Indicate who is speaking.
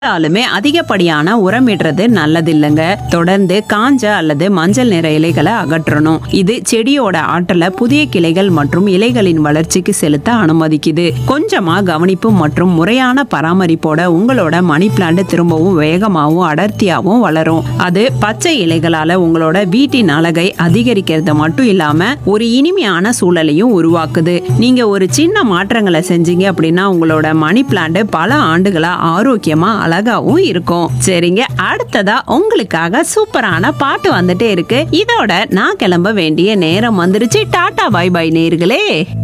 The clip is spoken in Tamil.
Speaker 1: இருந்தாலுமே அதிகப்படியான உரமிடுறது நல்லதில்லைங்க தொடர்ந்து காஞ்ச அல்லது மஞ்சள் நிற இலைகளை அகற்றணும் இது செடியோட ஆற்றலை புதிய கிளைகள் மற்றும் இலைகளின் வளர்ச்சிக்கு செலுத்த அனுமதிக்குது கொஞ்சமா கவனிப்பு மற்றும் முறையான பராமரிப்போட உங்களோட மணி பிளான்ட் திரும்பவும் வேகமாகவும் அடர்த்தியாகவும் வளரும் அது பச்சை இலைகளால உங்களோட வீட்டின் அழகை அதிகரிக்கிறது மட்டும் இல்லாம ஒரு இனிமையான சூழலையும் உருவாக்குது நீங்க ஒரு சின்ன மாற்றங்களை செஞ்சீங்க அப்படின்னா உங்களோட மணி பிளான்ட் பல ஆண்டுகளா ஆரோக்கியமா அழகாவும் இருக்கும் சரிங்க அடுத்ததா உங்களுக்காக சூப்பரான பாட்டு வந்துட்டே இருக்கு இதோட நான் கிளம்ப வேண்டிய நேரம் வந்துருச்சு டாடா பை பை நேர்களே